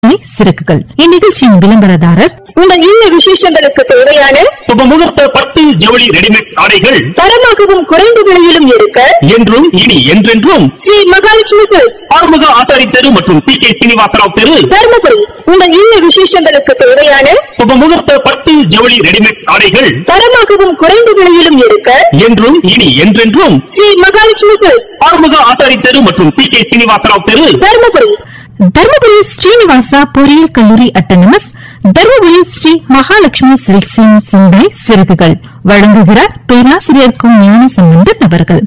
சிறகுகள் இந்நிகழ்ச்சியின் விளம்பரதாரர் உங்கள் இல்ல விசேஷங்களுக்கு தேவையான சுபமுகூர்த்த பட்டு ஜவுளி ரெடிமேட் ஆடைகள் தரமாகவும் குறைந்த விலையிலும் எடுக்க என்றும் இனி என்றென்றும் ஸ்ரீ மகாலட்சுமி சில்க்ஸ் ஆறுமுக ஆசாரி தெரு மற்றும் சி கே சீனிவாசராவ் தெரு தர்மபுரி உங்கள் இல்ல விசேஷங்களுக்கு தேவையான சுபமுகூர்த்த பட்டு ஜவுளி ரெடிமேட் ஆடைகள் தரமாகவும் குறைந்த விலையிலும் எடுக்க என்றும் இனி என்றென்றும் ஸ்ரீ மகாலட்சுமி சில்க்ஸ் ஆறுமுக ஆசாரி தெரு மற்றும் சி கே சீனிவாசராவ் தெரு தர்மபுரி தர்மபுரி ஸ்ரீனிவாசா பொறியியல் கல்லூரி அட்டனமஸ் தர்மபுரி ஸ்ரீ மகாலட்சுமி சில்க்ஸின் சிந்தை சிறகுகள் வழங்குகிறார் பேராசிரியர் கு ஞான சம்பந்தன் அவர்கள்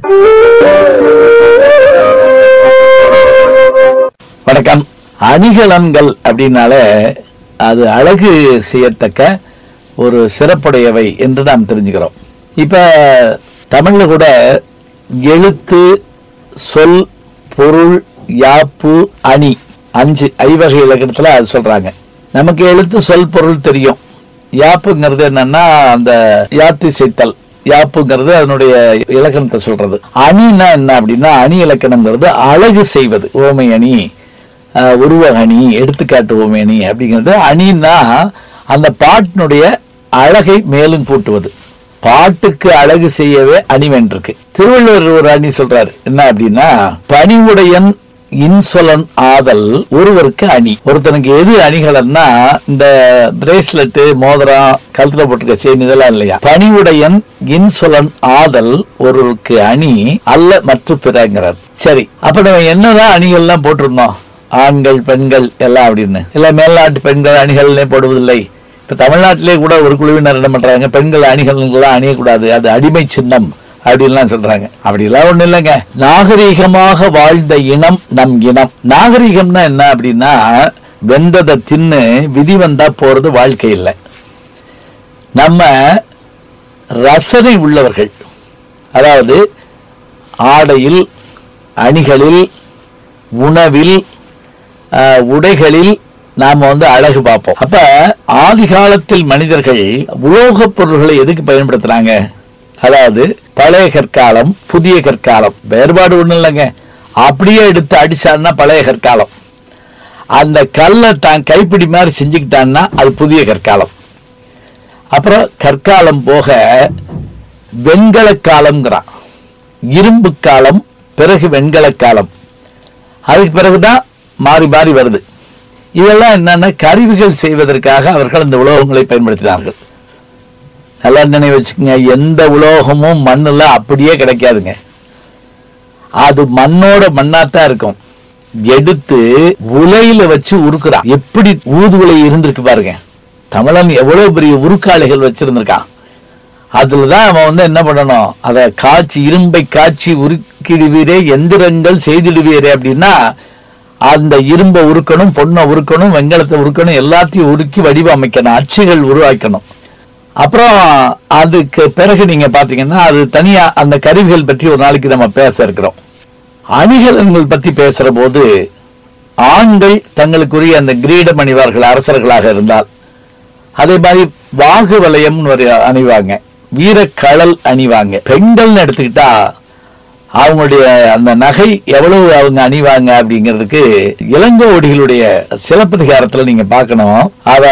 வணக்கம் அணிகலன்கள் அப்படின்னாலே அது அழகு செய்யத்தக்க ஒரு சிறப்புடையவை என்று நாம் தெரிஞ்சுக்கிறோம் இப்ப தமிழ்ல கூட எழுத்து சொல் பொருள் யாப்பு அணி அஞ்சு ஐவகை இலக்கணத்துல அது சொல்றாங்க நமக்கு எழுத்து சொல் பொருள் தெரியும் யாப்புங்கிறது என்னன்னா அந்த யாத்திசைத்தல் யாப்புங்கிறது அதனுடைய இலக்கணத்தை சொல்றது அணின்னா என்ன அப்படின்னா அணி இலக்கணங்கிறது அழகு செய்வது ஓமை அணி ஆஹ், உருவ அணி எடுத்துக்காட்டு ஓமை அணி அப்படிங்கிறது அணின்னா அந்த பாட்டினுடைய அழகை மேலும் கூட்டுவது பாட்டுக்கு அழகு செய்யவே அணிவென்றிருக்கு திருவள்ளுவர் ஒரு அணி சொல்றாரு என்ன அப்படின்னா பணிவுடையன் இன்சொலன் ஆதல் ஒருவருக்கு அணி ஒருத்தனுக்கு எது அணிகலன்னா இந்த பிரேஸ்லெட் மோதிரம் கழுத்துல போட்டிருக்க செயின் இதெல்லாம் இல்லையா பணிவுடையன் இன்சொலன் ஆதல் ஒருவருக்கு அணி அல்ல மற்ற பிறங்கிறார் சரி அப்ப நம்ம என்னதான் அணிகள்லாம் போட்டிருந்தோம் ஆண்கள் பெண்கள் எல்லாம் அப்படின்னு இல்ல மேல்நாட்டு பெண்கள் அணிகள்னே போடுவதில்லை இப்ப தமிழ்நாட்டிலே கூட ஒரு குழுவினர் என்ன பண்றாங்க பெண்கள் அணிகள்லாம் அணியக்கூடாது அது அடிமை சின்னம் அப்படின்லாம் சொல்றாங்க அப்படிலாம் ஒண்ணு இல்லைங்க நாகரீகமாக வாழ்ந்த இனம் நம் இனம் நாகரீகம்னா என்ன அப்படின்னா வெந்ததை தின்னு விதி வந்தா போறது வாழ்க்கை இல்லை நம்ம ரசனை உள்ளவர்கள் அதாவது ஆடையில் அணிகளில் உணவில் ஆஹ், உடைகளில் நாம வந்து அழகு பார்ப்போம் அப்ப ஆதி காலத்தில் மனிதர்கள் உலோகப் பொருள்களை எதுக்கு பயன்படுத்துறாங்க அதாவது பழைய கற்காலம் புதிய கற்காலம் வேறுபாடு ஒண்ணும் இல்லைங்க அப்படியே எடுத்து அடிச்சான்னா பழைய கற்காலம் அந்த கல்லை தான் கைப்பிடி மாதிரி செஞ்சுக்கிட்டான்னா அது புதிய கற்காலம் அப்புறம் கற்காலம் போக வெண்கல காலம்ங்கிறான் இரும்பு காலம் பிறகு வெண்கல காலம் அதுக்கு பிறகுதான் மாறி மாறி வருது இதெல்லாம் என்னன்னா கருவிகள் செய்வதற்காக அவர்கள் இந்த உலோகங்களை பயன்படுத்தினார்கள் நல்லா நினைவு வச்சுக்கோங்க எந்த உலோகமும் மண்ணுல அப்படியே கிடைக்காதுங்க அது மண்ணோட மண்ணாத்தான் இருக்கும் எடுத்து உலையில வச்சு உருக்குறான் எப்படி ஊதுகுலை இருந்திருக்கு பாருங்க தமிழன் எவ்வளவு பெரிய உருக்காலைகள் வச்சிருந்திருக்கான் அதுலதான் அவன் வந்து என்ன பண்ணணும் அதை காய்ச்சி இரும்பை காய்ச்சி உருக்கிடுவீரே எந்திரங்கள் செய்திடுவீரே அப்படின்னா அந்த இரும்பை உருக்கணும் பொண்ணை உருக்கணும் வெங்கலத்தை உருக்கணும் எல்லாத்தையும் உருக்கி வடிவமைக்கணும் அச்சுகள் உருவாக்கணும் அப்புறம் அதுக்கு பிறகு நீங்க பாத்தீங்கன்னா அது தனியா அந்த கருவிகள் பற்றி ஒரு நாளைக்கு நம்ம பேச இருக்கிறோம் அணிகலன்கள் பத்தி பேசுற போது ஆண்கள் தங்களுக்குரிய அந்த கிரீடம் அணிவார்கள் அரசர்களாக இருந்தால் அதே மாதிரி வாகு வலயம்னு ஒரு அணிவாங்க வீரக்கழல் அணிவாங்க பெண்கள்னு எடுத்துக்கிட்டா அவங்களுடைய அந்த நகை எவ்வளவு அவங்க அணிவாங்க அப்படிங்கிறதுக்கு இளங்கோடிகளுடைய சிலப்பதிகாரத்துல நீங்க பார்க்கணும் அவ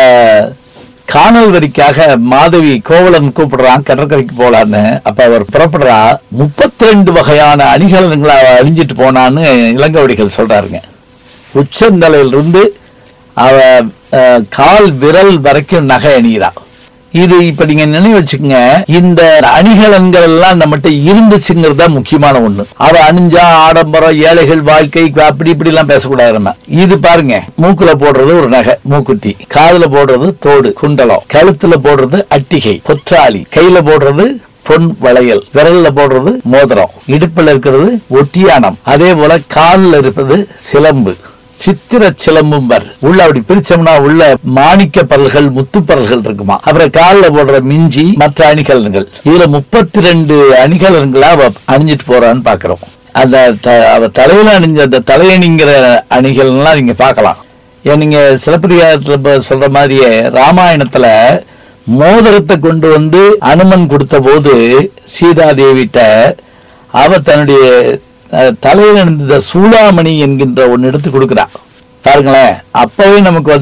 காணல் வரிக்காக மாதவி கோவலன் கூப்பிடுறான் கடற்கரைக்கு போலான்னு அப்ப அவர் புறப்படுறா முப்பத்தி ரெண்டு வகையான அணிகலன்களை அவ அணிஞ்சிட்டு போனான்னு இளங்கோடிகள் சொல்றாருங்க உச்சந்தலையிலிருந்து அவ அஹ், கால் விரல் வரைக்கும் நகை அணிகிறா இது இப்ப நீங்க நினைவு வச்சுக்கோங்க இந்த அணிகலன்கள் எல்லாம் நம்மகிட்ட இருந்துச்சுங்கிறது தான் முக்கியமான ஒண்ணு அவ அணிஞ்சா ஆடம்பரம் ஏழைகள் வாழ்க்கை அப்படி இப்படி எல்லாம் பேசக்கூடாது நம்ம இது பாருங்க மூக்குல போடுறது ஒரு நகை மூக்குத்தி காதுல போடுறது தோடு குண்டலம் கழுத்துல போடுறது அட்டிகை பொற்றாலி கையில போடுறது பொன் வளையல் விரல்ல போடுறது மோதிரம் இடுப்புல இருக்கிறது ஒட்டியானம் அதே போல காலில் இருப்பது சிலம்பு சித்திர சிலம்பும்பர் உள்ள அப்படி பிரிச்சோம்னா உள்ள மாணிக்க பல்கள் முத்து பல்கள் இருக்குமா அப்புறம் காலில் போடுற மிஞ்சி மற்ற அணிகலன்கள் இதுல முப்பத்தி ரெண்டு அணிகலன்களா அவ அணிஞ்சிட்டு போறான்னு பாக்குறோம் அந்த த- அவ தலையில அணிஞ்ச அந்த தலையணிங்கிற அணிகள்லாம் நீங்க பார்க்கலாம் ஏன் நீங்க சிலப்பதிகாரத்துல இப்ப சொல்ற மாதிரியே ராமாயணத்துல மோதிரத்தை கொண்டு வந்து அனுமன் கொடுத்த போது சீதாதேவிட்ட அவ தன்னுடைய அஹ், தலையில் அணிந்த சூளாமணி என்கின்ற ஒன்னு எடுத்து கொடுக்கிறா பாருங்களேன் அப்பவே நமக்கு வந்து